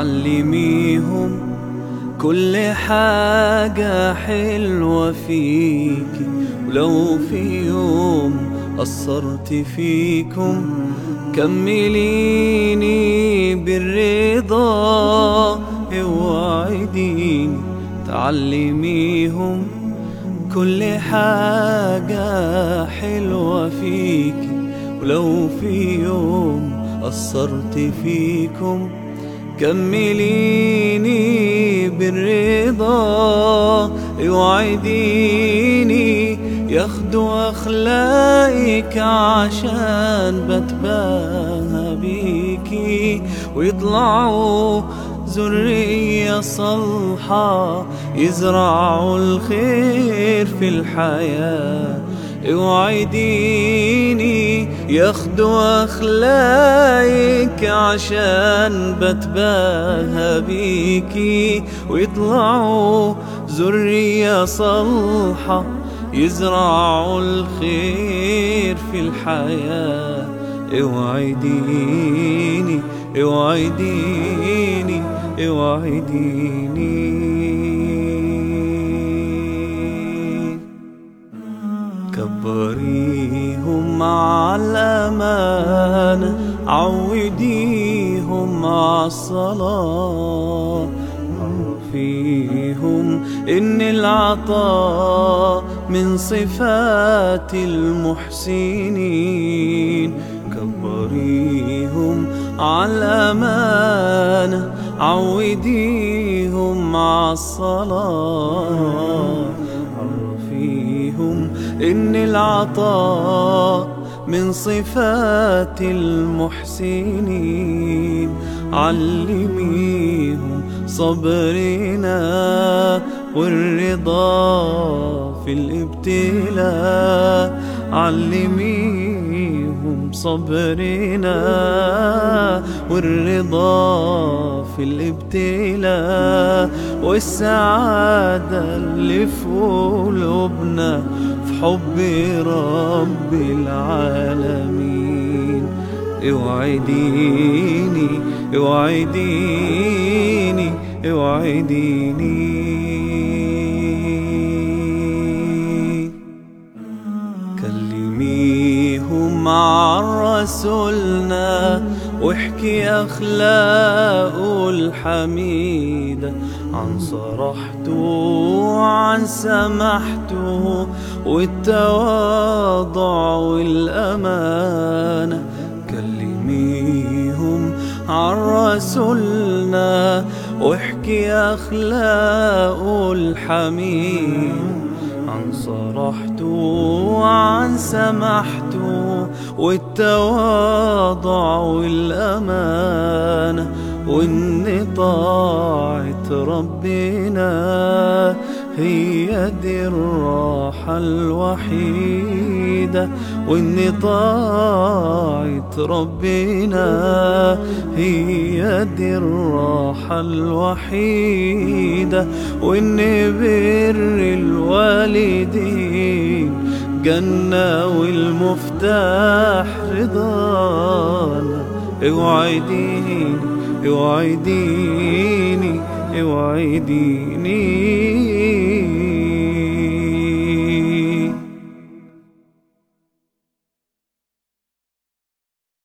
تعلميهم كل حاجة حلوة فيكي ولو في يوم قصرت فيكم كمليني بالرضا اوعديني تعلميهم كل حاجة حلوة فيكي ولو في يوم قصرت فيكم كمليني بالرضا اوعديني ياخدوا اخلاقك عشان بتباهى بيكي ويطلعوا ذرية صالحة يزرعوا الخير في الحياة اوعديني ياخدوا اخلاقك عشان بتباهى بيكي ويطلعوا ذرية صالحة يزرعوا الخير في الحياة اوعديني اوعديني اوعديني كبريهم على الأمانة عوديهم على الصلاة عرفيهم إن العطاء من صفات المحسنين كبريهم على الأمانة عوديهم على الصلاة عرفيهم إن العطاء من صفات المحسنين علميهم صبرنا والرضا في الابتلاء علميهم صبرنا والرضا في الابتلاء والسعادة اللي في قلوبنا في حب رب العالمين اوعديني اوعديني اوعديني كلميهم عن رسولنا واحكي أخلاقه الحميدة عن صراحته وعن سماحته والتواضع والأمانة كلميهم عن رسولنا واحكي أخلاقه الحميدة عن صراحته وعن سماحته والتواضع والأمانة وإن طاعة ربنا هي دي الراحة الوحيدة وإن طاعة ربنا هي دي الراحة الوحيدة وإن بر الوالدين جنة والمفتاح رضانا اوعديني اوعديني اوعديني